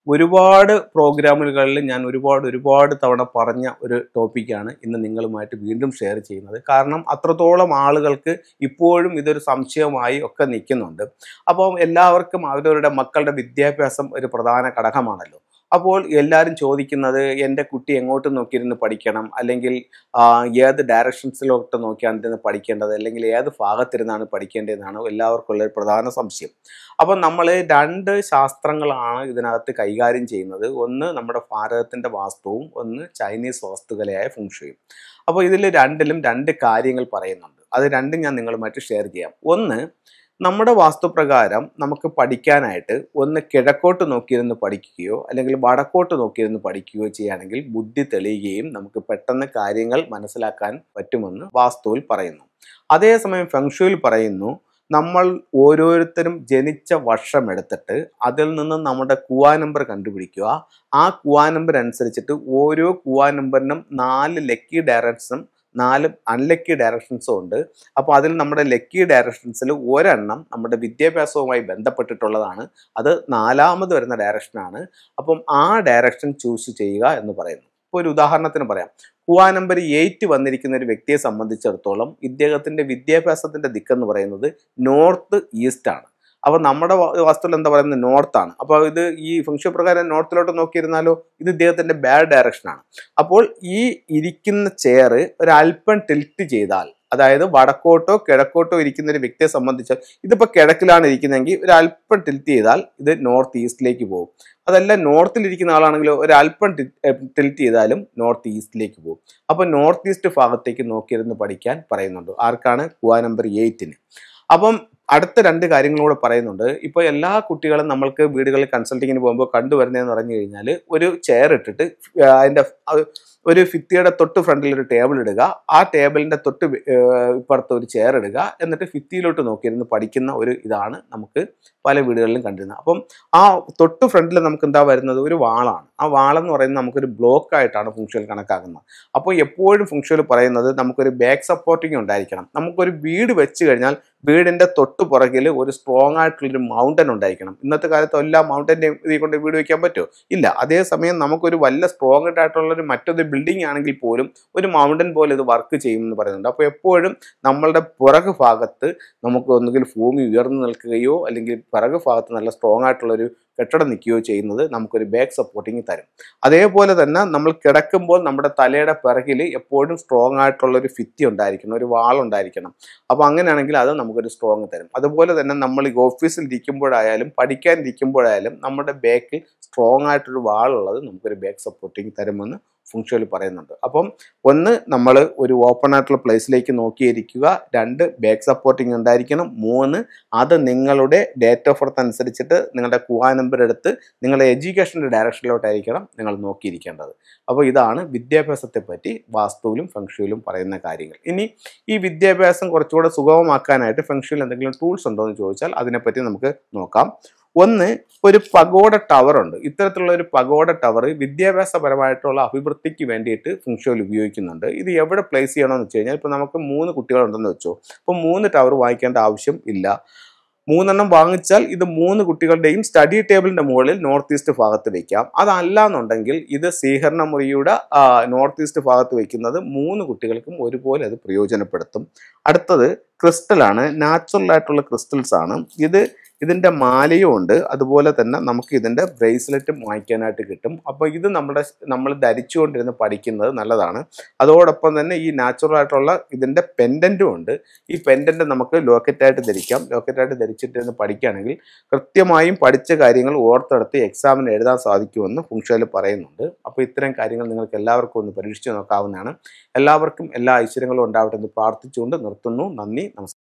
ഒരുപാട് പ്രോഗ്രാമുകളിൽ ഞാൻ ഒരുപാട് ഒരുപാട് തവണ പറഞ്ഞ ഒരു ടോപ്പിക്കാണ് ഇന്ന് നിങ്ങളുമായിട്ട് വീണ്ടും ഷെയർ ചെയ്യുന്നത് കാരണം അത്രത്തോളം ആളുകൾക്ക് ഇപ്പോഴും ഇതൊരു സംശയമായി ഒക്കെ നിൽക്കുന്നുണ്ട് അപ്പോൾ എല്ലാവർക്കും അവരവരുടെ മക്കളുടെ വിദ്യാഭ്യാസം ഒരു പ്രധാന ഘടകമാണല്ലോ അപ്പോൾ എല്ലാവരും ചോദിക്കുന്നത് എൻ്റെ കുട്ടി എങ്ങോട്ട് നോക്കിയിരുന്ന് പഠിക്കണം അല്ലെങ്കിൽ ആ, ഏത് ഡയറക്ഷൻസിലോട്ട് നോക്കിയാണ് ഇരുന്ന് പഠിക്കേണ്ടത് അല്ലെങ്കിൽ ഏത് ഭാഗത്തിരുന്നാണ് പഠിക്കേണ്ടതെന്നാണ് എല്ലാവർക്കും ഉള്ള ഒരു പ്രധാന സംശയം അപ്പം നമ്മൾ രണ്ട് ശാസ്ത്രങ്ങളാണ് ഇതിനകത്ത് കൈകാര്യം ചെയ്യുന്നത് ഒന്ന് നമ്മുടെ ഭാരതത്തിൻ്റെ വാസ്തുവും ഒന്ന് ചൈനീസ് വാസ്തുകലയായ ഫുങ്ഷയും അപ്പോൾ ഇതിൽ രണ്ടിലും രണ്ട് കാര്യങ്ങൾ പറയുന്നുണ്ട് അത് രണ്ടും ഞാൻ നിങ്ങളുമായിട്ട് ഷെയർ ചെയ്യാം ഒന്ന് നമ്മുടെ വാസ്തുപ്രകാരം നമുക്ക് പഠിക്കാനായിട്ട് ഒന്ന് കിഴക്കോട്ട് നോക്കിയിരുന്ന് പഠിക്കുകയോ അല്ലെങ്കിൽ വടക്കോട്ട് നോക്കിയിരുന്ന് പഠിക്കുകയോ ചെയ്യുകയാണെങ്കിൽ ബുദ്ധി തെളിയുകയും നമുക്ക് പെട്ടെന്ന് കാര്യങ്ങൾ മനസ്സിലാക്കാൻ പറ്റുമെന്ന് വാസ്തുവിൽ പറയുന്നു അതേസമയം ഫെങ്ഷുവിൽ പറയുന്നു നമ്മൾ ഓരോരുത്തരും ജനിച്ച വർഷം എടുത്തിട്ട് അതിൽ നിന്ന് നമ്മുടെ കുവാ നമ്പർ കണ്ടുപിടിക്കുക ആ കുവാ നമ്പർ അനുസരിച്ചിട്ട് ഓരോ കുവാ നമ്പറിനും നാല് ലക്കി ഡയറക്ഷനും നാല് അൺലക്കി ഡയറക്ഷൻസും ഉണ്ട് അപ്പോൾ അതിൽ നമ്മുടെ ലക്കി ഡയറക്ഷൻസിൽ ഒരെണ്ണം നമ്മുടെ വിദ്യാഭ്യാസവുമായി ബന്ധപ്പെട്ടിട്ടുള്ളതാണ് അത് നാലാമത് വരുന്ന ഡയറക്ഷനാണ് അപ്പം ആ ഡയറക്ഷൻ ചൂസ് ചെയ്യുക എന്ന് പറയുന്നു ഇപ്പോൾ ഒരു ഉദാഹരണത്തിന് പറയാം കുവാ നമ്പർ എയ്റ്റ് വന്നിരിക്കുന്ന ഒരു വ്യക്തിയെ സംബന്ധിച്ചിടത്തോളം ഇദ്ദേഹത്തിൻ്റെ വിദ്യാഭ്യാസത്തിൻ്റെ ദിക്കെന്ന് പറയുന്നത് നോർത്ത് ഈസ്റ്റ് ആണ് അപ്പോൾ നമ്മുടെ വ- വാസ്തുവിൽ എന്താ പറയുന്നത് നോർത്താണ് അപ്പോൾ ഇത് ഈ ഫംഗ്ഷൻ പ്രകാരം നോർത്തിലോട്ട് നോക്കിയിരുന്നാലോ ഇത് ഇദ്ദേഹത്തിൻ്റെ ബാഡ് ഡയറക്ഷനാണ് അപ്പോൾ ഈ ഇരിക്കുന്ന ചെയർ ഒരല്പം ടിൽറ്റ് ചെയ്താൽ അതായത് വടക്കോട്ടോ കിഴക്കോട്ടോ ഇരിക്കുന്ന ഒരു വ്യക്തിയെ സംബന്ധിച്ച് ഇതിപ്പോൾ കിഴക്കിലാണ് ഇരിക്കുന്നതെങ്കിൽ ഒരു അല്പം ടിൽറ്റ് ചെയ്താൽ ഇത് നോർത്ത് ഈസ്റ്റിലേക്ക് പോകും അതല്ല നോർത്തിൽ ഇരിക്കുന്ന ആളാണെങ്കിൽ ഒരു അല്പം ടിൽറ്റ് ചെയ്താലും നോർത്ത് ഈസ്റ്റിലേക്ക് പോകും അപ്പോൾ നോർത്ത് ഈസ്റ്റ് ഭാഗത്തേക്ക് നോക്കിയിരുന്ന് പഠിക്കാൻ പറയുന്നുണ്ട് ആർക്കാണ് കുവാ നമ്പർ എയ്റ്റിന് അപ്പം അടുത്ത രണ്ട് കാര്യങ്ങളും കൂടെ പറയുന്നുണ്ട് ഇപ്പോൾ എല്ലാ കുട്ടികളും നമ്മൾക്ക് വീടുകളിൽ കൺസൾട്ടിങ്ങിന് പോകുമ്പോൾ കണ്ടുവരുന്നതെന്ന് പറഞ്ഞു കഴിഞ്ഞാൽ ഒരു ചെയർ ഇട്ടിട്ട് ആ, അതിൻ്റെ അത് ഒരു ഭിത്തിയുടെ തൊട്ട് ഫ്രണ്ടിൽ ഒരു ടേബിൾ ഇടുക ആ ടേബിളിൻ്റെ തൊട്ട് വി- ഏർ ഇപ്പുറത്ത് ഒരു ചെയർ ഇടുക എന്നിട്ട് ഭിത്തിയിലോട്ട് നോക്കിയിരുന്ന് പഠിക്കുന്ന ഒരു ഇതാണ് നമുക്ക് പല വീടുകളിലും കണ്ടിരുന്നത് അപ്പം ആ തൊട്ട് ഫ്രണ്ടിൽ നമുക്ക് എന്താ വരുന്നത് ഒരു വാളാണ് ആ വാളെന്ന് പറയുന്നത് നമുക്കൊരു ബ്ലോക്ക് ആയിട്ടാണ് ഫുങ്ഷൽ കണക്കാക്കുന്നത് അപ്പോൾ എപ്പോഴും ഫുങ്ഷൽ പറയുന്നത് നമുക്കൊരു ബാക്ക് സപ്പോർട്ടിങ് ഉണ്ടായിരിക്കണം നമുക്കൊരു വീട് വെച്ച് കഴിഞ്ഞാൽ വീടിൻ്റെ തൊട്ട് പുറകിൽ ഒരു സ്ട്രോങ് ആയിട്ടുള്ളൊരു മൗണ്ടൻ ഉണ്ടായിരിക്കണം ഇന്നത്തെ കാലത്ത് എല്ലാ മൗണ്ടൻ്റെ ഇതിൽ കൊണ്ട് വീട് വയ്ക്കാൻ പറ്റുമോ ഇല്ല അതേസമയം നമുക്കൊരു വല്ല സ്ട്രോങ് ആയിട്ടുള്ളൊരു മറ്റൊരു ബിൽഡിംഗ് ആണെങ്കിൽ പോലും ഒരു മൗണ്ടൻ പോലെ ഇത് വർക്ക് ചെയ്യുമെന്ന് പറയുന്നുണ്ട് അപ്പോൾ എപ്പോഴും നമ്മളുടെ പുറകു ഭാഗത്ത് നമുക്ക് ഒന്നുകിൽ ഭൂമി ഉയർന്നു നിൽക്കുകയോ അല്ലെങ്കിൽ പിറകു ഭാഗത്ത് നല്ല സ്ട്രോങ് ആയിട്ടുള്ളൊരു കെട്ടിടം നിൽക്കുകയോ ചെയ്യുന്നത് നമുക്കൊരു ബാക്ക് സപ്പോർട്ടിങ് തരും അതേപോലെ തന്നെ നമ്മൾ കിടക്കുമ്പോൾ നമ്മുടെ തലയുടെ പിറകിൽ എപ്പോഴും സ്ട്രോങ് ആയിട്ടുള്ള ഒരു ഭിത്തി ഉണ്ടായിരിക്കണം ഒരു വാൾ ഉണ്ടായിരിക്കണം അപ്പോൾ അങ്ങനെയാണെങ്കിൽ അത് നമുക്കൊരു സ്ട്രോങ് തരും അതുപോലെ തന്നെ നമ്മൾ ഈ ഓഫീസിൽ ഇരിക്കുമ്പോഴായാലും പഠിക്കാൻ ഇരിക്കുമ്പോഴായാലും നമ്മുടെ ബാക്കിൽ സ്ട്രോങ് ആയിട്ടൊരു വാളുള്ളത് നമുക്കൊരു ബാക്ക് സപ്പോർട്ടിങ് തരുമെന്ന് ഫുങ്ഷനിൽ പറയുന്നുണ്ട് അപ്പം ഒന്ന് നമ്മൾ ഒരു ഓപ്പൺ ആയിട്ടുള്ള പ്ലേസിലേക്ക് നോക്കിയിരിക്കുക രണ്ട് ബാക്ക് സപ്പോർട്ടിങ് ഉണ്ടായിരിക്കണം മൂന്ന് അത് നിങ്ങളുടെ ഡേറ്റ് ഓഫ് ബർത്ത് അനുസരിച്ചിട്ട് നിങ്ങളുടെ കുവാ നമ്പർ എടുത്ത് നിങ്ങളുടെ എഡ്യൂക്കേഷൻ്റെ ഡയറക്ഷനിലോട്ടായിരിക്കണം നിങ്ങൾ നോക്കിയിരിക്കേണ്ടത് അപ്പോൾ ഇതാണ് വിദ്യാഭ്യാസത്തെ പറ്റി വാസ്തുവിലും ഫെങ്ഷുവിലും പറയുന്ന കാര്യങ്ങൾ ഇനി ഈ വിദ്യാഭ്യാസം കുറച്ചുകൂടെ സുഗമമാക്കാനായിട്ട് ഫെങ്ഷുവിൽ എന്തെങ്കിലും ടൂൾസ് ഉണ്ടോ എന്ന് ചോദിച്ചാൽ അതിനെപ്പറ്റി നമുക്ക് നോക്കാം ഒന്ന് ഒരു പഗോഡ ടവർ ഉണ്ട് ഇത്തരത്തിലുള്ള ഒരു പഗോഡ ടവർ വിദ്യാഭ്യാസപരമായിട്ടുള്ള അഭിവൃദ്ധിക്ക് വേണ്ടിയിട്ട് ഫുങ്ഷോയിൽ ഉപയോഗിക്കുന്നുണ്ട് ഇത് എവിടെ പ്ലേസ് ചെയ്യണമെന്ന് വെച്ച് കഴിഞ്ഞാൽ ഇപ്പോൾ നമുക്ക് മൂന്ന് കുട്ടികളുണ്ടെന്ന് വെച്ചോ അപ്പോൾ മൂന്ന് ടവർ വാങ്ങിക്കേണ്ട ആവശ്യം ഇല്ല മൂന്നെണ്ണം വാങ്ങിച്ചാൽ ഇത് മൂന്ന് കുട്ടികളുടെയും സ്റ്റഡി ടേബിളിന്റെ മുകളിൽ നോർത്ത് ഈസ്റ്റ് ഭാഗത്ത് വെക്കാം അതല്ല എന്നുണ്ടെങ്കിൽ ഇത് സ്വീകരണ മുറിയുടെ ആ, നോർത്ത് ഈസ്റ്റ് ഭാഗത്ത് വെക്കുന്നത് മൂന്ന് കുട്ടികൾക്കും ഒരുപോലെ അത് പ്രയോജനപ്പെടുത്തും അടുത്തത് ക്രിസ്റ്റലാണ് നാച്ചുറൽ ആയിട്ടുള്ള ക്രിസ്റ്റൽസ് ആണ് ഇത് ഇതിൻ്റെ മാലയും ഉണ്ട് അതുപോലെ തന്നെ നമുക്ക് ഇതിൻ്റെ ബ്രേസ്ലെറ്റും വാങ്ങിക്കാനായിട്ട് കിട്ടും അപ്പോൾ ഇത് നമ്മുടെ നമ്മൾ ധരിച്ചുകൊണ്ടിരുന്ന് പഠിക്കുന്നത് നല്ലതാണ് അതോടൊപ്പം തന്നെ ഈ നാച്ചുറൽ ആയിട്ടുള്ള ഇതിൻ്റെ പെൻഡൻറ്റും ഉണ്ട് ഈ പെൻഡൻറ്റ് നമുക്ക് ലോക്കറ്റായിട്ട് ധരിക്കാം ലോക്കറ്റായിട്ട് ധരിച്ചിട്ടിരുന്ന് പഠിക്കുകയാണെങ്കിൽ കൃത്യമായും പഠിച്ച കാര്യങ്ങൾ ഓർത്തെടുത്ത് എക്സാമിന് എഴുതാൻ സാധിക്കുമെന്ന് ഫുങ്ഷയിൽ പറയുന്നുണ്ട് അപ്പോൾ ഇത്തരം കാര്യങ്ങൾ നിങ്ങൾക്ക് എല്ലാവർക്കും ഒന്ന് പരീക്ഷിച്ച് നോക്കാവുന്നതാണ് എല്ലാവർക്കും എല്ലാ ഐശ്വര്യങ്ങളും ഉണ്ടാവട്ടെ എന്ന് പ്രാർത്ഥിച്ചുകൊണ്ട് നിർത്തുന്നു നന്ദി നമസ്കാരം